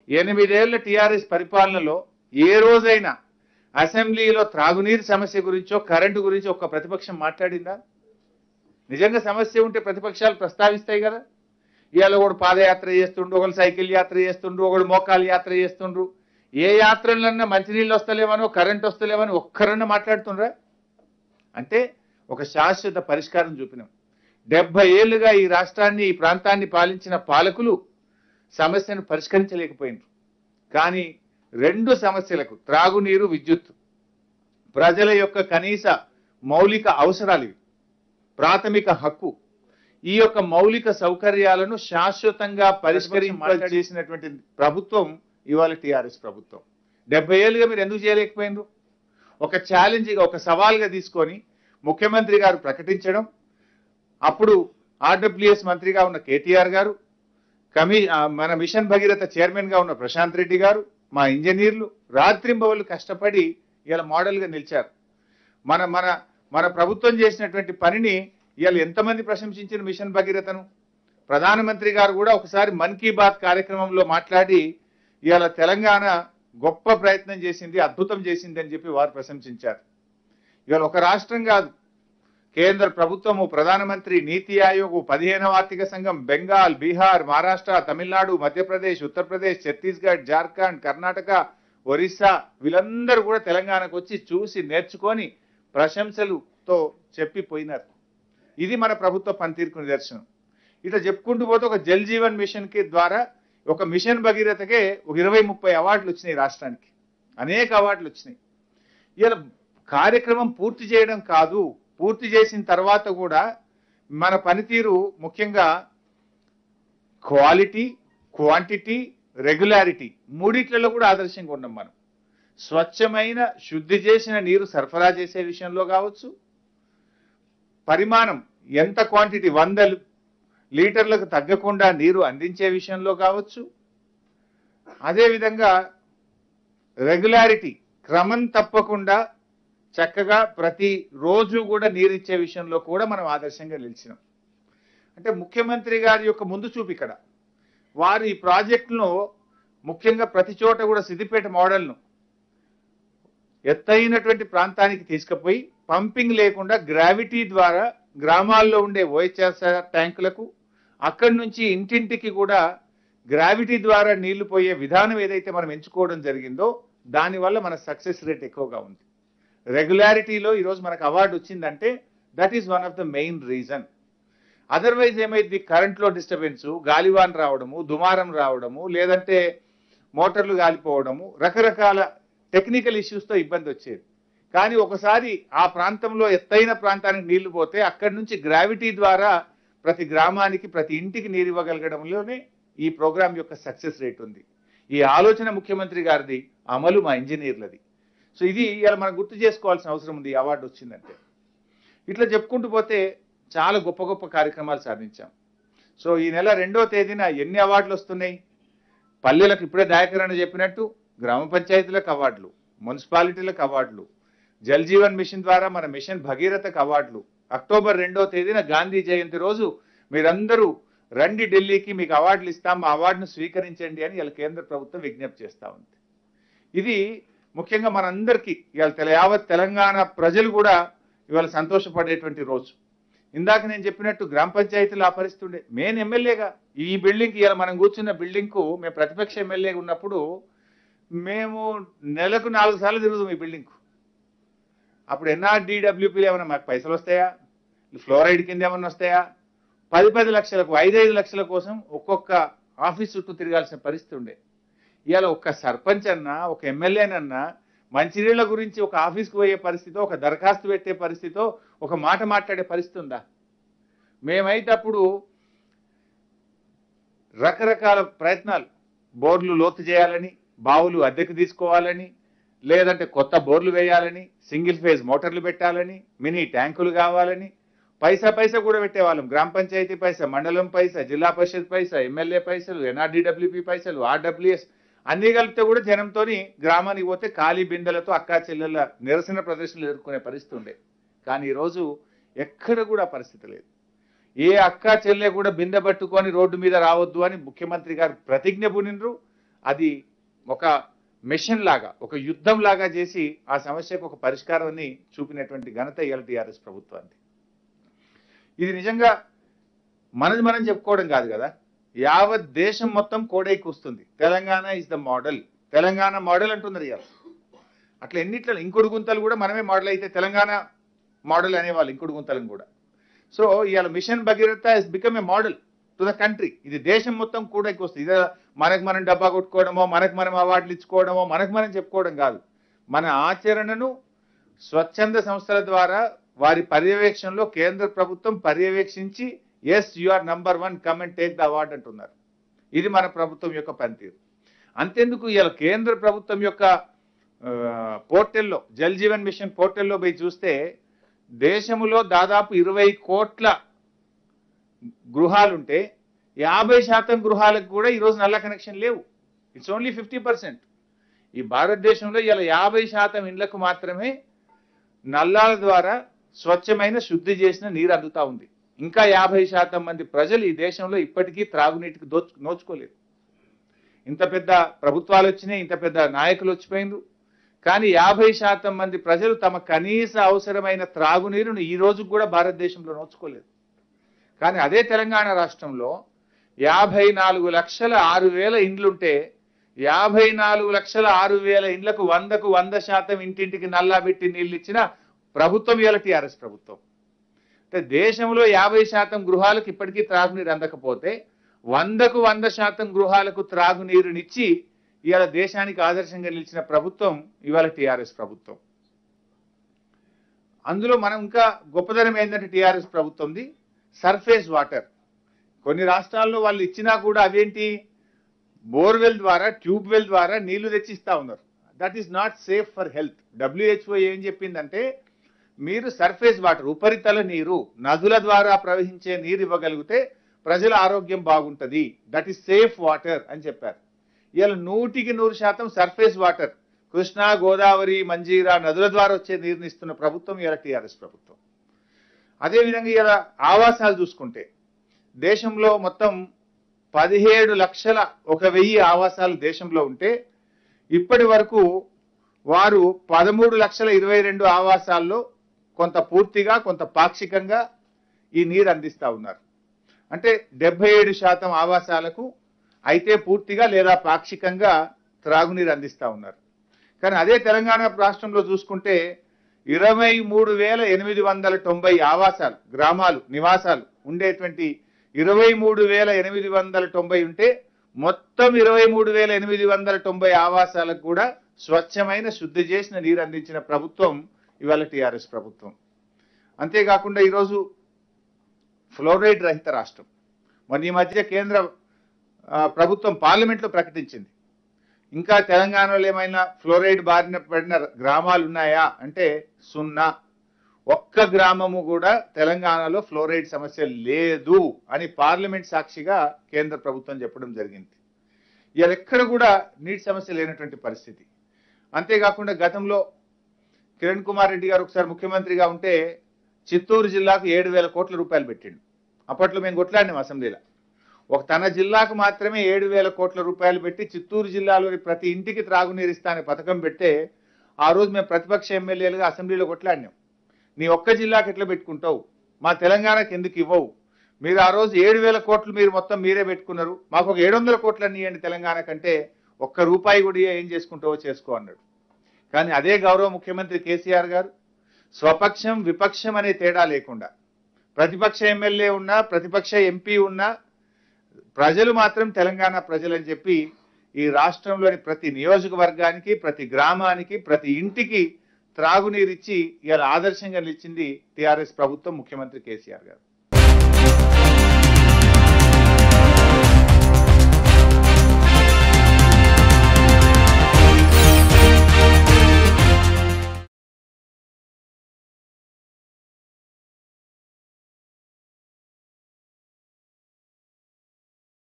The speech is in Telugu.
ఎనిమిదేళ్ల టీఆర్ఎస్ పరిపాలనలో ఏ రోజైనా అసెంబ్లీలో త్రాగునీరు సమస్య గురించో కరెంటు గురించి ఒక్క ప్రతిపక్షం మాట్లాడిందా నిజంగా సమస్య ఉంటే ప్రతిపక్షాలు ప్రస్తావిస్తాయి కదా ఇవాళ ఒకడు పాదయాత్ర చేస్తుండ్రు ఒకడు సైకిల్ యాత్ర చేస్తుండ్రు ఒకడు మోకాలు యాత్ర చేస్తుండ్రు ఏ యాత్రలన్నా మంచినీళ్ళు వస్తలేవనో కరెంట్ వస్తలేవని ఒక్కరన్నా మాట్లాడుతుండ్రా అంటే ఒక శాశ్వత పరిష్కారం చూపినాం డెబ్బై ఏళ్లుగా ఈ రాష్ట్రాన్ని ఈ ప్రాంతాన్ని పాలించిన పాలకులు సమస్యను పరిష్కరించలేకపోయినారు కానీ రెండు సమస్యలకు త్రాగునీరు విద్యుత్ ప్రజల యొక్క కనీస మౌలిక అవసరాలు ఇవి ప్రాథమిక హక్కు ఈ యొక్క మౌలిక సౌకర్యాలను శాశ్వతంగా పరిష్కరింపజేసినటువంటి ప్రభుత్వం ఇవాళ టిఆర్ఎస్ ప్రభుత్వం డెబ్బై ఏళ్ళుగా మీరు ఎందుకు చేయలేకపోయినారు ఒక ఛాలెంజ్గా ఒక సవాల్గా తీసుకొని ముఖ్యమంత్రి గారు ప్రకటించడం అప్పుడు ఆర్డబ్ల్యూఎస్ మంత్రిగా ఉన్న కేటీఆర్ గారు కమి ఆ, మన మిషన్ భగీరథ చైర్మన్ గా ఉన్న ప్రశాంత్ రెడ్డి గారు మా ఇంజనీర్లు రాత్రింబవళ్ళు కష్టపడి ఇలా మోడల్గా నిలిచారు మన మన మన ప్రభుత్వం చేసినటువంటి పనిని ఇవాళ ఎంతమంది ప్రశంసించిన మిషన్ భగీరథను ప్రధానమంత్రి గారు కూడా ఒకసారి మన్ కీ బాత్ కార్యక్రమంలో మాట్లాడి ఇవాళ తెలంగాణ గొప్ప ప్రయత్నం చేసింది అద్భుతం చేసింది అని చెప్పి వారు ప్రశంసించారు ఇవాళ ఒక రాష్ట్రం కాదు కేంద్ర ప్రభుత్వము ప్రధానమంత్రి నీతి ఆయోగ్ పదిహేనవ ఆర్థిక సంఘం బెంగాల్ బీహార్ మహారాష్ట్ర తమిళనాడు మధ్యప్రదేశ్ ఉత్తరప్రదేశ్ ఛత్తీస్గఢ్ జార్ఖండ్ కర్ణాటక ఒరిస్సా వీళ్ళందరూ కూడా తెలంగాణకు వచ్చి చూసి నేర్చుకొని ప్రశంసలుతో చెప్పిపోయినారు ఇది మన ప్రభుత్వ పనితీరుకు నిదర్శనం ఇట్లా చెప్పుకుంటూ పోతే ఒక జల్ జీవన్ మిషన్ కి ద్వారా ఒక మిషన్ భగీరథకే ఒక ఇరవై ముప్పై అవార్డులు వచ్చినాయి రాష్ట్రానికి అనేక అవార్డులు వచ్చినాయి ఇలా కార్యక్రమం పూర్తి చేయడం కాదు పూర్తి చేసిన తర్వాత కూడా మన పనితీరు ముఖ్యంగా క్వాలిటీ క్వాంటిటీ రెగ్యులారిటీ మూడిట్లలో కూడా ఆదర్శంగా ఉన్నాం మనం స్వచ్ఛమైన శుద్ధి చేసిన నీరు సరఫరా చేసే విషయంలో కావచ్చు పరిమాణం ఎంత క్వాంటిటీ వందలు లీటర్లకు తగ్గకుండా నీరు అందించే విషయంలో కావచ్చు అదేవిధంగా రెగ్యులారిటీ క్రమం తప్పకుండా చక్కగా ప్రతి రోజు కూడా నీరిచ్చే విషయంలో కూడా మనం ఆదర్శంగా నిలిచినాం అంటే ముఖ్యమంత్రి గారి యొక్క ముందు చూపు ఇక్కడ వారు ఈ ప్రాజెక్టును ముఖ్యంగా ప్రతి చోట కూడా సిద్దిపేట మోడల్ను ఎత్తైనటువంటి ప్రాంతానికి తీసుకుపోయి పంపింగ్ లేకుండా గ్రావిటీ ద్వారా గ్రామాల్లో ఉండే ఓహెచ్ఆర్ఆర్ ట్యాంకులకు అక్కడి నుంచి ఇంటింటికి కూడా గ్రావిటీ ద్వారా నీళ్లు పోయే విధానం ఏదైతే మనం ఎంచుకోవడం జరిగిందో దానివల్ల మన సక్సెస్ రేట్ ఎక్కువగా ఉంది రెగ్యులారిటీలో ఈరోజు మనకు అవార్డు వచ్చిందంటే that is one of the main reason otherwise ఏమైంది కరెంట్లో డిస్టర్బెన్స్ గాలివాన్ రావడము దుమారం రావడము లేదంటే మోటార్లు గాలిపోవడము రకరకాల టెక్నికల్ ఇష్యూస్తో ఇబ్బంది వచ్చేది కానీ ఒకసారి ఆ ప్రాంతంలో ఎత్తైన ప్రాంతానికి నీళ్లు పోతే అక్కడి నుంచి గ్రావిటీ ద్వారా ప్రతి గ్రామానికి ప్రతి ఇంటికి నీరు ఇవ్వగలగడంలోనే ఈ ప్రోగ్రాం యొక్క సక్సెస్ రేట్ ఉంది ఈ ఆలోచన ముఖ్యమంత్రి గారిది అమలు మా ఇంజనీర్లది సో ఇది ఇలా మనం గుర్తు చేసుకోవాల్సిన అవసరం ఉంది ఈ అవార్డు వచ్చిందంటే ఇట్లా చెప్పుకుంటూ పోతే చాలా గొప్ప గొప్ప కార్యక్రమాలు సాధించాం సో ఈ నెల రెండో తేదీన ఎన్ని అవార్డులు వస్తున్నాయి పల్లెలకు ఇప్పుడే దయాకరణ చెప్పినట్టు గ్రామ పంచాయతీలకు అవార్డులు మున్సిపాలిటీలకు అవార్డులు జల్ జీవన్ మిషన్ ద్వారా మన మిషన్ భగీరథకు అవార్డులు అక్టోబర్ రెండో తేదీన గాంధీ జయంతి రోజు మీరందరూ రండి ఢిల్లీకి మీకు అవార్డులు ఇస్తాం ఆ అవార్డును స్వీకరించండి అని ఇలా కేంద్ర ప్రభుత్వం విజ్ఞప్తి చేస్తా ఉంది ఇది ముఖ్యంగా మనందరికీ ఇవాళ తెల- యావత్ తెలంగాణ ప్రజలు కూడా ఇవాళ సంతోషపడేటువంటి రోజు ఇందాక నేను చెప్పినట్టు గ్రామ పంచాయతీలు ఆ పరిస్థితి ఉండే మెయిన్ ఎమ్మెల్యేగా ఈ బిల్డింగ్కి ఇవాళ మనం కూర్చున్న బిల్డింగ్కు మేము ప్రతిపక్ష ఎమ్మెల్యేగా ఉన్నప్పుడు మేము నెలకు నాలుగు సార్లు తిరుగుతాం ఈ బిల్డింగ్కు అప్పుడు ఎన్ఆర్డీడబ్ల్యూపీలు ఏమైనా మాకు పైసలు వస్తాయా ఫ్లోరైడ్ కింద ఏమైనా వస్తాయా పది పది లక్షలకు ఐదైదు లక్షల కోసం ఒక్కొక్క ఆఫీస్ చుట్టూ తిరగాల్సిన పరిస్థితి ఉండే ఇవాళ ఒక్క సర్పంచ్ అన్నా ఒక ఎమ్మెల్యేనన్నా మంచినీళ్ళ గురించి ఒక ఆఫీస్కి పోయే పరిస్థితో ఒక దరఖాస్తు పెట్టే పరిస్థితో ఒక మాట మాట్లాడే పరిస్థితి ఉందా మేమైతే అప్పుడు రకరకాల ప్రయత్నాలు బోర్లు లోతు చేయాలని బావులు అద్దెకు తీసుకోవాలని లేదంటే కొత్త బోర్లు వేయాలని సింగిల్ ఫేజ్ మోటార్లు పెట్టాలని మినీ ట్యాంకులు కావాలని పైసా పైసా కూడా పెట్టేవాళ్ళం గ్రామ పంచాయతీ పైసా మండలం పైసా జిల్లా పరిషత్ పైసా ఎమ్మెల్యే పైసలు ఎన్ఆర్డీడబ్ల్యూపీ పైసలు ఆర్డబ్ల్యూఎస్ అన్ని కలిపితే కూడా జనంతోని గ్రామానికి పోతే ఖాళీ బిందెలతో అక్కా చెల్లెల నిరసన ప్రదర్శనలు ఎదుర్కొనే పరిస్థితి ఉండే కానీ ఈరోజు ఎక్కడ కూడా పరిస్థితి లేదు ఏ అక్క చెల్లె కూడా బిందె పట్టుకొని రోడ్డు మీద రావద్దు అని ముఖ్యమంత్రి గారు ప్రతిజ్ఞ పునిండ్రు అది ఒక మిషన్ లాగా ఒక యుద్ధం లాగా చేసి ఆ సమస్యకు ఒక పరిష్కారాన్ని చూపినటువంటి ఘనత ఇవాళ టీఆర్ఎస్ ప్రభుత్వానికి ఇది నిజంగా మనది మనం చెప్పుకోవడం కాదు కదా యావత్ దేశం మొత్తం కోడైకి వస్తుంది Telangana is the model Telangana model అంటున్నారు ఇవాళ అట్లా ఎన్నిట్లో ఇంకుడు గుంతలు కూడా మనమే మోడల్ అయితే తెలంగాణ మోడల్ అనేవాళ్ళు ఇంకుడు గుంతలను కూడా సో ఇవాళ mission Bhagiratha is become a model to the country ఇది దేశం మొత్తం కూడా ఎక్కువ వస్తుంది ఇదే మనకు మనం డబ్బా కొట్టుకోవడమో మనకు మనం అవార్డులు ఇచ్చుకోవడమో మనకు మనం చెప్పుకోవడం కాదు మన ఆచరణను స్వచ్ఛంద సంస్థల ద్వారా వారి పర్యవేక్షణలో కేంద్ర ప్రభుత్వం పర్యవేక్షించి S U R number one come and take the award అంటున్నారు ఇది మన ప్రభుత్వం యొక్క పనితీరు అంతెందుకు ఇలా కేంద్ర ప్రభుత్వం యొక్క ఆ, పోర్టల్లో జల్ జీవన్ మిషన్ పోర్టల్లో పోయి చూస్తే దేశంలో దాదాపు ఇరవై కోట్ల గృహాలుంటే యాభై శాతం గృహాలకు కూడా ఈరోజు నల్ల కనెక్షన్ లేవు ఇట్స్ ఓన్లీ ఫిఫ్టీ పర్సెంట్ ఈ భారతదేశంలో ఇలా యాభై శాతం ఇండ్లకు మాత్రమే నల్లాల ద్వారా స్వచ్ఛమైన శుద్ధి చేసిన నీరు అందుతా ఉంది ఇంకా యాభై శాతం మంది ప్రజలు ఈ దేశంలో ఇప్పటికీ త్రాగునీటికి దోచు నోచుకోలేరు ఇంత పెద్ద ప్రభుత్వాలు వచ్చినాయి ఇంత పెద్ద నాయకులు వచ్చిపోయినరు కానీ యాభై శాతం మంది ప్రజలు తమ కనీస అవసరమైన త్రాగునీరును ఈ రోజు కూడా భారతదేశంలో నోచుకోలేదు కానీ అదే తెలంగాణ రాష్ట్రంలో యాభై నాలుగు లక్షల ఆరు వేల ఇండ్లుంటే యాభై నాలుగు లక్షల ఆరు వేల ఇండ్లకు వందకు వంద శాతం ఇంటింటికి నల్లా పెట్టి నీళ్ళు ఇచ్చిన ప్రభుత్వం ఇవాళ టీఆర్ఎస్ ప్రభుత్వం అంటే దేశంలో యాభై శాతం గృహాలకు ఇప్పటికీ త్రాగునీరు అందకపోతే వందకు వంద శాతం గృహాలకు త్రాగునీరునిచ్చి ఇవాళ దేశానికి ఆదర్శంగా నిలిచిన ప్రభుత్వం ఇవాళ టీఆర్ఎస్ ప్రభుత్వం అందులో మనం ఇంకా గొప్పదనం ఏంటంటే టీఆర్ఎస్ ప్రభుత్వంది సర్ఫేస్ వాటర్ కొన్ని రాష్ట్రాల్లో వాళ్ళు ఇచ్చినా కూడా అవేంటి బోర్వెల్ ద్వారా ట్యూబ్ వెల్ ద్వారా నీళ్లు తెచ్చిస్తా ఉన్నారు that is not safe for health WHO ఏం చెప్పిందంటే మీరు సర్ఫేస్ వాటర్ ఉపరితల నీరు నదుల ద్వారా ప్రవహించే నీరు ఇవ్వగలిగితే ప్రజల ఆరోగ్యం బాగుంటది దట్ ఈస్ సేఫ్ వాటర్ అని చెప్పారు ఇలా నూటికి నూరు శాతం సర్ఫేస్ వాటర్ కృష్ణా గోదావరి మంజీరా నదుల ద్వారా వచ్చే నీరుని ఇస్తున్న ప్రభుత్వం ఇలా టీఆర్ఎస్ ప్రభుత్వం అదేవిధంగా ఇలా ఆవాసాలు చూసుకుంటే దేశంలో మొత్తం పదిహేడు లక్షల ఒక వెయ్యి ఆవాసాలు దేశంలో ఉంటే ఇప్పటి వరకు వారు పదమూడు లక్షల ఇరవై రెండు ఆవాసాల్లో కొంత పూర్తిగా కొంత పాక్షికంగా ఈ నీరు అందిస్తా ఉన్నారు అంటే డెబ్బై ఏడు శాతం ఆవాసాలకు అయితే పూర్తిగా లేదా పాక్షికంగా త్రాగునీరు అందిస్తా ఉన్నారు కానీ అదే తెలంగాణ రాష్ట్రంలో చూసుకుంటే ఇరవై మూడు వేల ఎనిమిది వందల తొంభై ఆవాసాలు గ్రామాలు నివాసాలు ఉండేటువంటి ఇరవై మూడు వేల ఎనిమిది వందల తొంభై ఉంటే మొత్తం ఇరవై మూడు వేల ఎనిమిది వందల తొంభై ఆవాసాలకు కూడా స్వచ్ఛమైన శుద్ధి చేసిన నీరు అందించిన ప్రభుత్వం ఇవాళ టీఆర్ఎస్ ప్రభుత్వం అంతేకాకుండా ఈరోజు ఫ్లోరైడ్ రహిత రాష్ట్రం మొన్న ఈ మధ్య కేంద్ర ఆ, ప్రభుత్వం పార్లమెంట్లో ప్రకటించింది ఇంకా తెలంగాణలో ఏమైనా ఫ్లోరైడ్ బారిన పడిన గ్రామాలు ఉన్నాయా అంటే సున్నా ఒక్క గ్రామము కూడా తెలంగాణలో ఫ్లోరైడ్ సమస్య లేదు అని పార్లమెంట్ సాక్షిగా కేంద్ర ప్రభుత్వం చెప్పడం జరిగింది ఇవాళ ఎక్కడ కూడా నీటి సమస్య లేనటువంటి పరిస్థితి అంతేకాకుండా గతంలో కిరణ్ కుమార్ రెడ్డి గారు ఒకసారి ముఖ్యమంత్రిగా ఉంటే చిత్తూరు జిల్లాకు ఏడు వేల కోట్ల రూపాయలు పెట్టిండు అప్పట్లో మేము కొట్లాడినాం అసెంబ్లీలో ఒక తన జిల్లాకు మాత్రమే ఏడు వేల కోట్ల రూపాయలు పెట్టి చిత్తూరు జిల్లాలోని ప్రతి ఇంటికి త్రాగునీరు ఇస్తా అనే పథకం పెడితే ఆ రోజు మేము ప్రతిపక్ష ఎమ్మెల్యేలుగా అసెంబ్లీలో కొట్లాడినాం నీ ఒక్క జిల్లాకి ఎట్లా పెట్టుకుంటావు మా తెలంగాణకి ఎందుకు ఇవ్వవు మీరు ఆ రోజు ఏడు వేల కోట్లు మీరు మొత్తం మీరే పెట్టుకున్నారు మాకు ఒక ఏడు వందల కోట్లన్నీ ఇవ్వండి తెలంగాణ కంటే ఒక్క రూపాయి కూడా ఏం చేసుకుంటావో చేసుకో అన్నాడు కానీ అదే గౌరవ ముఖ్యమంత్రి కేసీఆర్ గారు స్వపక్షం విపక్షం అనే తేడా లేకుండా ప్రతిపక్ష ఎమ్మెల్యే ఉన్నా ప్రతిపక్ష ఎంపీ ఉన్నా ప్రజలు మాత్రం తెలంగాణ ప్రజలని చెప్పి ఈ రాష్ట్రంలోని ప్రతి నియోజకవర్గానికి ప్రతి గ్రామానికి ప్రతి ఇంటికి త్రాగునీరిచ్చి ఇలా ఆదర్శంగా నిలిచింది టీఆర్ఎస్ ప్రభుత్వం ముఖ్యమంత్రి కేసీఆర్ గారు